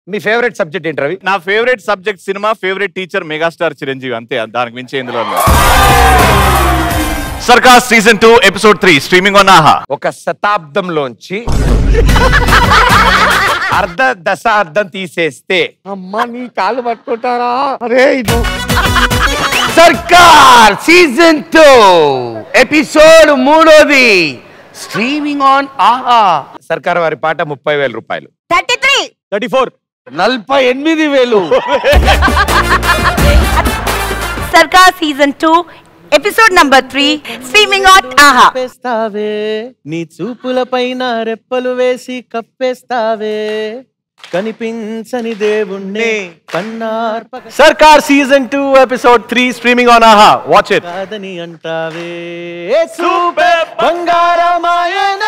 మీ favourite subject ఏంటి రవి నా favourite subject cinema favourite teacher megastar Chiranjeevi అంతే దానికి మించి ఎందులో Sarkar season two episode three streaming on Aha ఒక శతాబ్దంలోంచి అర్ధ దశాబ్దం తీసేస్తే అమ్మా నీ కాళ్ళు పట్టుకుంటారా అరే ఇది సర్కార్ సీజన్ టూ ఎపిసోడ్ మూడోది స్ట్రీమింగ్ ఆన్ ఆహా సర్కార్ వారి పాట ముప్పై వేల రూపాయలు థర్టీ త్రీ థర్టీ ఫోర్ నలభై ఎనిమిది వేలు Sarkar season two episode number three streaming on Aha కప్పేస్తావే నీ చూపుల పైన రెప్పలు వేసి కప్పేస్తావే కనిపించని దేవుణ్ణి కన్నార్పక Sarkar season two episode three streaming on Aha watch it కాదని అంటావే సూపర్ బంగారమాయన